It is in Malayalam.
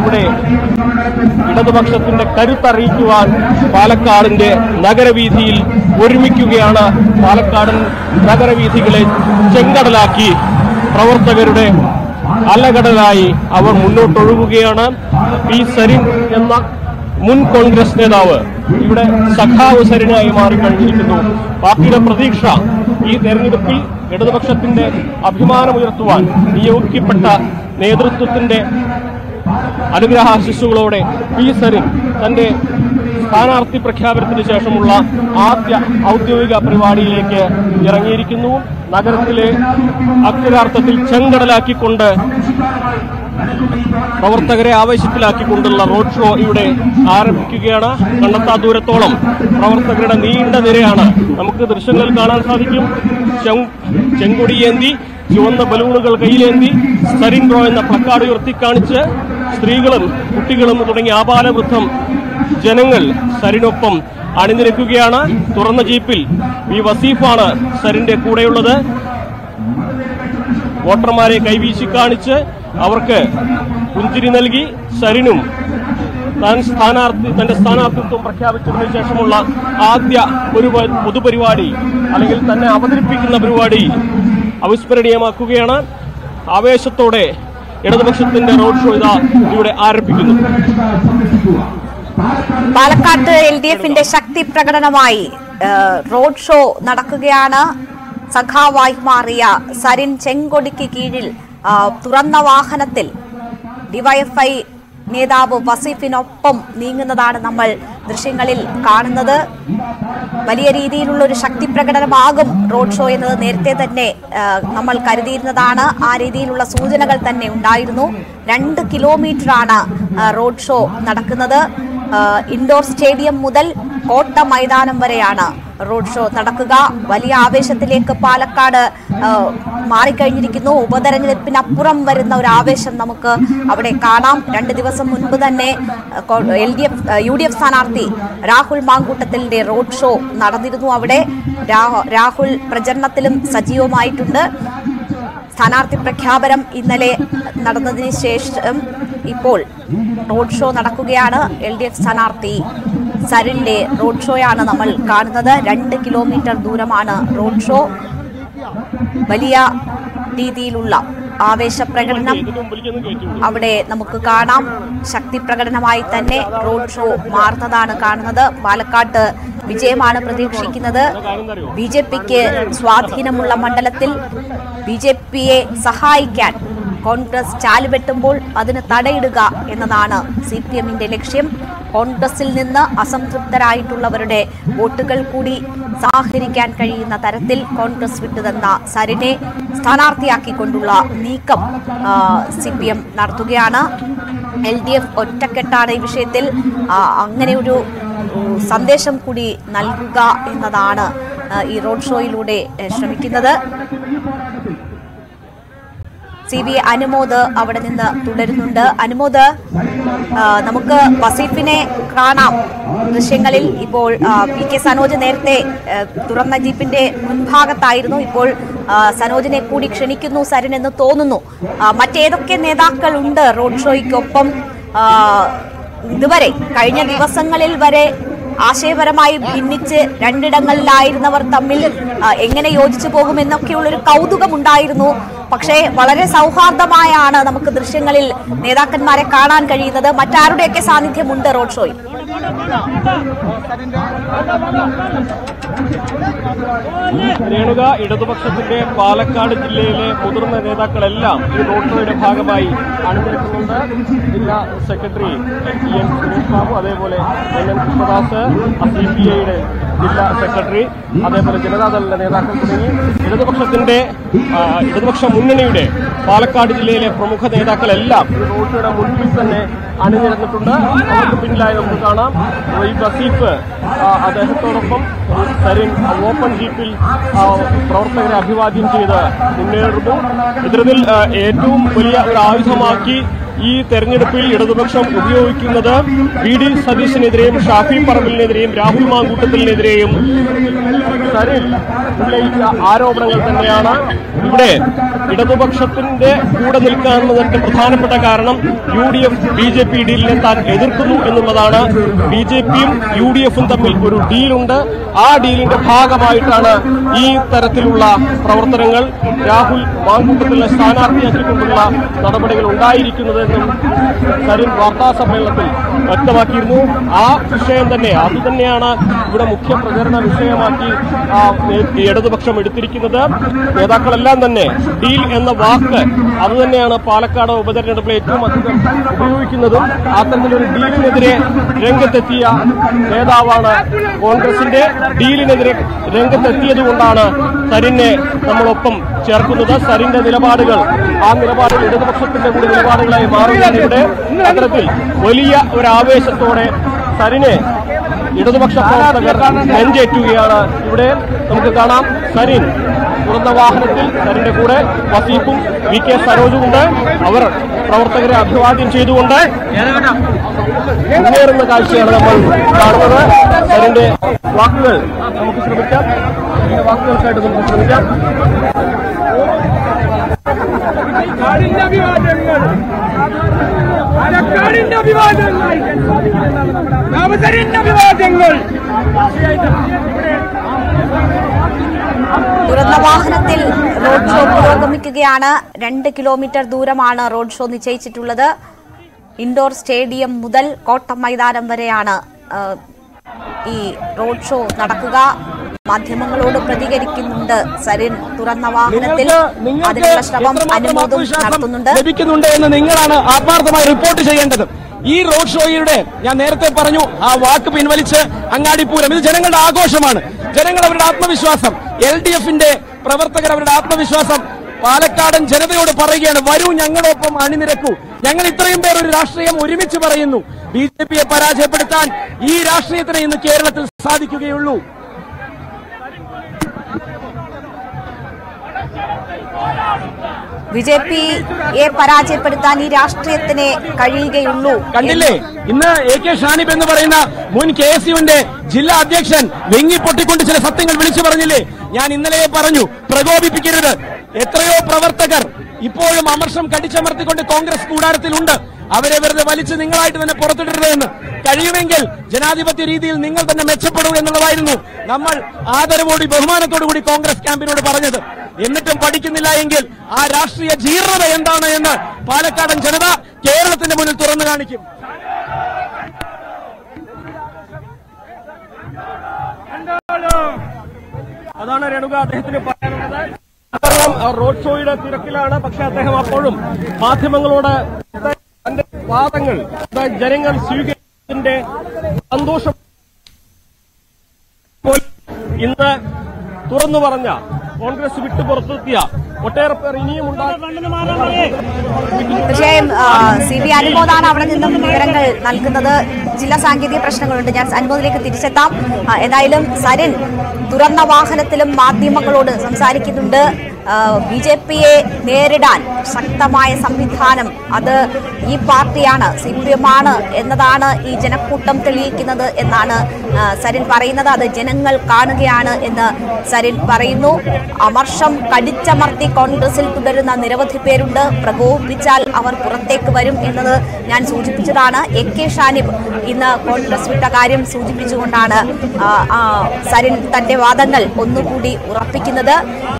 ഇവിടെ ഇടതുപക്ഷത്തിന്റെ കരുത്തറിയിക്കുവാൻ പാലക്കാടിന്റെ നഗരവീഥിയിൽ ഒരുമിക്കുകയാണ് പാലക്കാടൻ നഗരവീഥികളെ ചെങ്കടലാക്കി പ്രവർത്തകരുടെ അലകടലായി അവർ മുന്നോട്ടൊഴുകുകയാണ് പി സരിൻ എന്ന മുൻ കോൺഗ്രസ് നേതാവ് ഇവിടെ സഖാവ് സരിനായി മാറിക്കഴിഞ്ഞിരിക്കുന്നു പാർട്ടിയുടെ പ്രതീക്ഷ ഈ തെരഞ്ഞെടുപ്പിൽ ഇടതുപക്ഷത്തിന്റെ അഭിമാനമുയർത്തുവാൻ നിയോഗിക്കപ്പെട്ട നേതൃത്വത്തിന്റെ അനുഗ്രഹാശിസ്സുകളോടെ പി സരിൻ തന്റെ സ്ഥാനാർത്ഥി പ്രഖ്യാപനത്തിന് ശേഷമുള്ള ആദ്യ ഔദ്യോഗിക പരിപാടിയിലേക്ക് ഇറങ്ങിയിരിക്കുന്നു നഗരത്തിലെ അക്ഷരാർത്ഥത്തിൽ ചെങ്കടലാക്കിക്കൊണ്ട് പ്രവർത്തകരെ ആവേശത്തിലാക്കിക്കൊണ്ടുള്ള റോഡ് ഷോ ഇവിടെ ആരംഭിക്കുകയാണ് കണ്ടെത്താ ദൂരത്തോളം പ്രവർത്തകരുടെ നീണ്ട നിരയാണ് നമുക്ക് ദൃശ്യങ്ങളിൽ കാണാൻ സാധിക്കും ചെങ്- ചെങ്കൊടിയേന്തി ചുവന്ന ബലൂണുകൾ കയ്യിലേന്തി സരിൻ റോ എന്ന പ്ലക്കാർഡ് ഉയർത്തിക്കാണിച്ച് സ്ത്രീകളും കുട്ടികളും തുടങ്ങി ആപാലവൃദ്ധം ജനങ്ങൾ സരിനൊപ്പം അണിനിരക്കുകയാണ് തുറന്ന ജീപ്പിൽ വി വസീഫാണ് സരിന്റെ കൂടെയുള്ളത് വോട്ടർമാരെ കൈവീശി കാണിച്ച് അവർക്ക് പുഞ്ചിരി നൽകി സരിനും താൻ സ്ഥാനാർത്ഥി തന്റെ സ്ഥാനാർത്ഥിത്വം പ്രഖ്യാപിച്ചതിനു ശേഷമുള്ള ആദ്യ ഒരു പ- പൊതുപരിപാടി അല്ലെങ്കിൽ തന്നെ അവതരിപ്പിക്കുന്ന പരിപാടി അവിസ്മരണീയമാക്കുകയാണ് ആവേശത്തോടെ ഇടതുപക്ഷത്തിന്റെ റോഡ് ഷോ ഇതാ ഇവിടെ ആരംഭിക്കുന്നു പാലക്കാട്ട് എൽ ഡി എഫിന്റെ ശക്തി പ്രകടനമായി ഏഹ്, റോഡ് ഷോ നടക്കുകയാണ് സഖാവായി മാറിയ സരിൻ ചെങ്കൊടിക്ക് കീഴിൽ ആ, തുറന്ന വാഹനത്തിൽ ഡിവൈഎഫ്ഐ നേതാവ് വസീഫിനൊപ്പം നീങ്ങുന്നതാണ് നമ്മൾ ദൃശ്യങ്ങളിൽ കാണുന്നത് വലിയ രീതിയിലുള്ള ഒരു ശക്തി പ്രകടനമാകും റോഡ് ഷോ എന്നത് നേരത്തെ തന്നെ ആ, നമ്മൾ കരുതിയിരുന്നതാണ് ആ രീതിയിലുള്ള സൂചനകൾ തന്നെ ഉണ്ടായിരുന്നു രണ്ട് കിലോമീറ്ററാണ് ആ, റോഡ് ഷോ നടക്കുന്നത് ആ, ഇൻഡോർ സ്റ്റേഡിയം മുതൽ കോട്ട മൈതാനം വരെയാണ് റോഡ് ഷോ നടക്കുക വലിയ ആവേശത്തിലേക്ക് പാലക്കാട് ആ, മാറിക്കഴിഞ്ഞിരിക്കുന്നു ഉപതെരഞ്ഞെടുപ്പിനപ്പുറം വരുന്ന ഒരു ആവേശം നമുക്ക് അവിടെ കാണാം രണ്ട് ദിവസം മുൻപ് തന്നെ L D F U D F സ്ഥാനാർത്ഥി രാഹുൽ മാങ്കൂട്ടത്തിന്റെ റോഡ് ഷോ നടന്നിരുന്നു അവിടെ രാഹു- രാഹുൽ പ്രചരണത്തിലും സജീവമായിട്ടുണ്ട് സ്ഥാനാർത്ഥി പ്രഖ്യാപനം ഇന്നലെ നടന്നതിന് ശേഷം ഇപ്പോൾ റോഡ് ഷോ നടക്കുകയാണ് എൽ ഡി എഫ് സ്ഥാനാർത്ഥി സരിന്റെ റോഡ് ഷോയാണ് നമ്മൾ കാണുന്നത് രണ്ട് കിലോമീറ്റർ ദൂരമാണ് റോഡ് ഷോ വലിയ രീതിയിലുള്ള ആവേശ പ്രകടനം ഇതിനു മുമ്പിലേക്കൊന്ന് കയറ്റി വിടും. അവിടെ നമുക്ക് കാണാം ശക്തി പ്രകടനമായി തന്നെ റോഡ് ഷോ മാറുന്നതാണ് കാണുന്നത് പാലക്കാട്ട് വിജയമാണ് പ്രതീക്ഷിക്കുന്നത് ബി ജെ പിക്ക് സ്വാധീനമുള്ള മണ്ഡലത്തിൽ ബി ജെ പിയെ സഹായിക്കാൻ കോൺഗ്രസ് ചാലുവെട്ടുമ്പോൾ അതിന് തടയിടുക എന്നതാണ് സി പി എമ്മിന്റെ ലക്ഷ്യം കോൺഗ്രസിൽ നിന്ന് അസംതൃപ്തരായിട്ടുള്ളവരുടെ വോട്ടുകൾ കൂടി സമാഹരിക്കാൻ കഴിയുന്ന തരത്തിൽ കോൺഗ്രസ് വിട്ടുതന്ന സരിനെ സ്ഥാനാർത്ഥിയാക്കിക്കൊണ്ടുള്ള നീക്കം സി പി എം നടത്തുകയാണ് എൽ ഡി എഫ് ഒറ്റക്കെട്ടാണ് ഈ വിഷയത്തിൽ ആ, അങ്ങനെ ഒരു ഉം, സന്ദേശം കൂടി നൽകുക എന്നതാണ് ആ, ഈ റോഡ് ഷോയിലൂടെ ഏ, ശ്രമിക്കുന്നത് സി ബി അനുമോദ് അവിടെ നിന്ന് തുടരുന്നുണ്ട് അനുമോദ് ആ, നമുക്ക് വസീഫിനെ കാണാം ദൃശ്യങ്ങളിൽ ഇപ്പോൾ ആ, പി കെ സനോജ് നേരത്തെ ആ, തുറന്ന ജീപ്പിന്റെ മുൻഭാഗത്തായിരുന്നു ഇപ്പോൾ ആ, സനോജിനെ കൂടി ക്ഷണിക്കുന്നു സരിൻ എന്ന് തോന്നുന്നു ആ, മറ്റേതൊക്കെ നേതാക്കളുണ്ട് റോഡ് ഷോയ്ക്കൊപ്പം ആ, ഇതുവരെ കഴിഞ്ഞ ദിവസങ്ങളിൽ വരെ ആശയപരമായി ഭിന്നിച്ച് രണ്ടിടങ്ങളിലായിരുന്നവർ തമ്മിൽ ആ, എങ്ങനെ യോജിച്ചു പോകുമെന്നൊക്കെയുള്ളൊരു കൗതുകമുണ്ടായിരുന്നു പക്ഷേ വളരെ സൗഹാർദ്ദമായാണ് നമുക്ക് ദൃശ്യങ്ങളിൽ നേതാക്കന്മാരെ കാണാൻ കഴിയുന്നത് മറ്റാരുടെയൊക്കെ സാന്നിധ്യമുണ്ട് റോഡ് ഷോയിൽ രേണുക ഇടതുപക്ഷത്തിന്റെ പാലക്കാട് ജില്ലയിലെ മുതിർന്ന നേതാക്കളെല്ലാം ഈ റോഡ് ഷോയുടെ ഭാഗമായി അണിനിരക്കുന്നുണ്ട് ജില്ലാ secretary E N Suresh Babu അതേപോലെ N N Krishnadas C P ഐയുടെ ജില്ലാ സെക്രട്ടറി അതേപോലെ ജനതാദളിന്റെ നേതാക്കൾ തുടങ്ങി ഇടതുപക്ഷത്തിന്റെ ആ, ഇടതുപക്ഷ മുന്നണിയുടെ പാലക്കാട് ജില്ലയിലെ പ്രമുഖ നേതാക്കളെല്ലാം ഈ റോഡ് ഷോയുടെ മുൻപിൽ തന്നെ അണിനിരന്നിട്ടുണ്ട് അവർക്ക് പിന്നിലായി നമുക്ക് കാണാം ഈ വസീഫ് ആ, അദ്ദേഹത്തോടൊപ്പം ഈ സരിൻ ഓപ്പൺ ജീപ്പിൽ ആ, പ്രവർത്തകരെ അഭിവാദ്യം ചെയ്ത് മുന്നേറുന്നു ഇത്തരത്തിൽ ആ, ഏറ്റവും വലിയ ഒരു ആയുധമാക്കി ഈ തെരഞ്ഞെടുപ്പിൽ ഇടതുപക്ഷം ഉപയോഗിക്കുന്നത് വി ഡി സതീശനെതിരെയും ഷാഫി പറമ്പലിനെതിരെയും രാഹുൽ മാങ്കൂട്ടത്തിനെതിരെയും സരിൻ ഉന്നയിച്ച ആരോപണങ്ങൾ തന്നെയാണ് ഇവിടെ ഇടതുപക്ഷത്തിന്റെ കൂടെ നിൽക്കാമെന്നതിന്റെ പ്രധാനപ്പെട്ട കാരണം U D F B J P ഡീലിനെ താൻ എതിർക്കുന്നു എന്നുള്ളതാണ് ബി ജെ പിയും യു ഡി എഫും തമ്മിൽ ഒരു ഡീലുണ്ട് ആ ഡീലിന്റെ ഭാഗമായിട്ടാണ് ഈ തരത്തിലുള്ള പ്രവർത്തനങ്ങൾ രാഹുൽ മാങ്കൂട്ടത്തിലെ സ്ഥാനാർത്ഥിയാക്കിക്കൊണ്ടുള്ള നടപടികൾ ഉണ്ടായിരിക്കുന്നതെന്നും സരിൻ വാർത്താ സമ്മേളനത്തിൽ വ്യക്തമാക്കിയിരുന്നു ആ വിഷയം തന്നെ അത് തന്നെയാണ് ഇവിടെ മുഖ്യ പ്രചരണ വിഷയമാക്കി ആ, ഈ ഇടതുപക്ഷം എടുത്തിരിക്കുന്നത് നേതാക്കളെല്ലാം തന്നെ ഡീൽ എന്ന വാക്ക് അത് തന്നെയാണ് പാലക്കാട് ഉപതെരഞ്ഞെടുപ്പിൽ ഏറ്റവും അധികം ഉപയോഗിക്കുന്നതും അത്തരത്തിലൊരു ഡീലിനെതിരെ രംഗത്തെത്തിയ നേതാവാണ് കോൺഗ്രസിന്റെ ഡീലിനെതിരെ രംഗത്തെത്തിയതുകൊണ്ടാണ് സരിനെ നമ്മളൊപ്പം ചേർക്കുന്നത് സരിന്റെ നിലപാടുകൾ ആ നിലപാടുകൾ ഇടതുപക്ഷത്തിന്റെ കൂടി നിലപാടുകളായി മാറുകയാണ് ഇവിടെ അത്തരത്തിൽ വലിയ ഒരു ആവേശത്തോടെ സരിനെ ഇടതുപക്ഷ പ്രവർത്തകർ നെഞ്ചേറ്റുകയാണ് ഇവിടെ നമുക്ക് കാണാം സരിൻ തുറന്ന വാഹനത്തിൽ സരിന്റെ കൂടെ വസീഫും വി കെ സരോജുമുണ്ട് അവർ പ്രവർത്തകരെ അഭിവാദ്യം ചെയ്തുകൊണ്ട് മുന്നേറുന്ന കാഴ്ചയാണ് നമ്മൾ കാണുന്നത് സരിന്റെ വാക്കുകൾ നമുക്ക് ശ്രമിക്കാം സരിന്റെ വാക്കുകൾക്കായിട്ട് നമുക്ക് ശ്രമിക്കാം പാലക്കാടിന്റെ അഭിവാദ്യങ്ങൾ പാലക്കാടിന്റെ അഭിവാദ്യങ്ങൾ രാമചരിന്റെ അഭിവാദ്യങ്ങൾ തുറന്ന വാഹനത്തിൽ റോഡ് ഷോ പുരോഗമിക്കുകയാണ് രണ്ട് കിലോമീറ്റർ ദൂരമാണ് റോഡ് ഷോ നിശ്ചയിച്ചിട്ടുള്ളത് ഇൻഡോർ സ്റ്റേഡിയം മുതൽ കോട്ടം മൈതാനം വരെയാണ് ആ, ഈ റോഡ് ഷോ നടക്കുക മാധ്യമങ്ങളോട് പ്രതികരിക്കുന്നുണ്ട് സരിൻ തുറന്ന വാഹനത്തിൽ അതിനുള്ള ശ്രമം അനുമോദം നടത്തുന്നുണ്ട് ലഭിക്കുന്നുണ്ട് എന്ന് നിങ്ങളാണ് ആത്മാർത്ഥമായി റിപ്പോർട്ട് ചെയ്യേണ്ടത് ഈ റോഡ് ഷോയുടെ ഞാൻ നേരത്തെ പറഞ്ഞു ആ വാക്ക് പിൻവലിച്ച് അങ്ങാടിപ്പൂരം ഇത് ജനങ്ങളുടെ ആഘോഷമാണ് ജനങ്ങൾ അവരുടെ ആത്മവിശ്വാസം എൽ ഡി എഫിന്റെ പ്രവർത്തകർ അവരുടെ ആത്മവിശ്വാസം പാലക്കാടൻ ജനതയോട് പറയുകയാണ് വരൂ ഞങ്ങളൊപ്പം അണിനിരക്കൂ ഞങ്ങൾ ഇത്രയും പേർ ഒരു രാഷ്ട്രീയം ഒരുമിച്ച് പറയുന്നു ബി ജെ പിയെ പരാജയപ്പെടുത്താൻ ഈ രാഷ്ട്രീയത്തിന് ഇന്ന് കേരളത്തിൽ സാധിക്കുകയുള്ളൂ ബി ജെ പിയെ പരാജയപ്പെടുത്താൻ ഈ രാഷ്ട്രീയത്തിന് കഴിയുകയുള്ളൂ കണ്ടില്ലേ ഇന്ന് എ കെ ഷാനിബ് എന്ന് പറയുന്ന മുൻ കെ എസ് യുവിന്റെ ജില്ലാ അധ്യക്ഷൻ വെങ്ങി പൊട്ടിക്കൊണ്ട് ചില സത്യങ്ങൾ വിളിച്ചു പറഞ്ഞില്ലേ ഞാൻ ഇന്നലെ പറഞ്ഞു പ്രകോപിപ്പിക്കരുത് എത്രയോ പ്രവർത്തകർ ഇപ്പോഴും അമർഷം കടിച്ചമർത്തിക്കൊണ്ട് കോൺഗ്രസ് കൂടാരത്തിലുണ്ട് അവരെ വെറുതെ വലിച്ച് നിങ്ങളായിട്ട് തന്നെ പുറത്തിടരുത് എന്ന് കഴിയുമെങ്കിൽ ജനാധിപത്യ രീതിയിൽ നിങ്ങൾ തന്നെ മെച്ചപ്പെടൂ എന്നുള്ളതായിരുന്നു നമ്മൾ ആദരവോടി ബഹുമാനത്തോടു കൂടി കോൺഗ്രസ് ക്യാമ്പിനോട് പറഞ്ഞത് എന്നിട്ടും പഠിക്കുന്നില്ല എങ്കിൽ ആ രാഷ്ട്രീയ ജീർണത എന്താണ് എന്ന് പാലക്കാടൻ ജനത കേരളത്തിന്റെ മുന്നിൽ തുറന്നു കാണിക്കും അതാണ് രേണുക അദ്ദേഹത്തിന് പറയാനുള്ളത് കാരണം ആ, റോഡ് ഷോയുടെ തിരക്കിലാണ് പക്ഷെ അദ്ദേഹം അപ്പോഴും മാധ്യമങ്ങളോട് തന്റെ വാദങ്ങൾ അതായത് ജനങ്ങൾ സ്വീകരിച്ചതിന്റെ സന്തോഷം പോലും ഇന്ന് തുറന്നു പറഞ്ഞ കോൺഗ്രസ് വിട്ടു പുറത്തെത്തിയ ഒട്ടേറെ പേർ ഇനിയും തീർച്ചയായും ആ, സി ബി അനുമോദാണ് അവിടെ നിന്നും വിവരങ്ങൾ നൽകുന്നത് ചില സാങ്കേതിക പ്രശ്നങ്ങളുണ്ട് ഞാൻ അനുമോദിലേക്ക് തിരിച്ചെത്താം ആ, എന്തായാലും സരിൻ തുറന്ന വാഹനത്തിലും മാധ്യമങ്ങളോട് സംസാരിക്കുന്നുണ്ട് ബി ജെ പിയെ നേരിടാൻ ശക്തമായ സംവിധാനം അത് ഈ പാർട്ടിയാണ് സി പി എം ആണ് എന്നതാണ് ഈ ജനക്കൂട്ടം തെളിയിക്കുന്നത് എന്നാണ് ആ, സരിൻ പറയുന്നത് അത് ജനങ്ങൾ കാണുകയാണ് എന്ന് സരിൻ പറയുന്നു അമർഷം കടിച്ചമർത്തി കോൺഗ്രസിൽ തുടരുന്ന നിരവധി പേരുണ്ട് പ്രകോപിപ്പിച്ചാൽ അവർ പുറത്തേക്ക് വരും എന്നത് ഞാൻ സൂചിപ്പിച്ചതാണ് എ കെ ഷാനിബ് ഇന്ന് കോൺഗ്രസ് വിട്ട കാര്യം സൂചിപ്പിച്ചുകൊണ്ടാണ് ആ, ആ, സരിൻ തന്റെ വാദങ്ങൾ ഒന്നുകൂടി ഉറപ്പിക്കുന്നത്